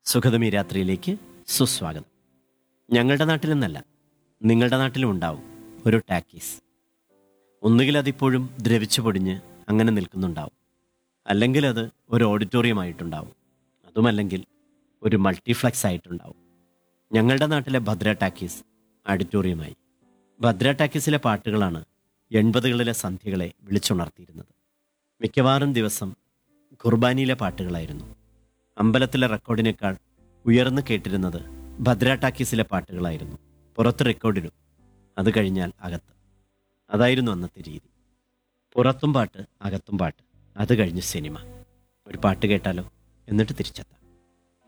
സുഖതമി രാത്രിയിലേക്ക് സുസ്വാഗതം ഞങ്ങളുടെ നാട്ടിലെന്നല്ല നിങ്ങളുടെ നാട്ടിലും ഉണ്ടാവും ഒരു ടാക്കീസ് ഒന്നുകിൽ അതിപ്പോഴും ദ്രവിച്ചു പൊടിഞ്ഞ് അങ്ങനെ നിൽക്കുന്നുണ്ടാവും അല്ലെങ്കിൽ അത് ഒരു ഓഡിറ്റോറിയം ആയിട്ടുണ്ടാവും അതുമല്ലെങ്കിൽ ഒരു മൾട്ടിഫ്ലക്സ് ആയിട്ടുണ്ടാവും ഞങ്ങളുടെ നാട്ടിലെ ഭദ്ര ടാക്കീസ് ഓഡിറ്റോറിയമായി ഭദ്ര ടാക്കീസിലെ പാട്ടുകളാണ് എൺപതുകളിലെ സന്ധ്യകളെ വിളിച്ചുണർത്തിയിരുന്നത് മിക്കവാറും ദിവസം കുർബാനിയിലെ പാട്ടുകളായിരുന്നു അമ്പലത്തിലെ റെക്കോർഡിനേക്കാൾ ഉയർന്നു കേട്ടിരുന്നത് ഭദ്ര ടാക്കീസിലെ പാട്ടുകളായിരുന്നു പുറത്ത് റെക്കോർഡിടും അത് കഴിഞ്ഞാൽ അകത്ത് അതായിരുന്നു അന്നത്തെ രീതി പുറത്തും പാട്ട് അകത്തും പാട്ട് അത് കഴിഞ്ഞ് സിനിമ ഒരു പാട്ട് കേട്ടാലോ എന്നിട്ട് തിരിച്ചെത്താം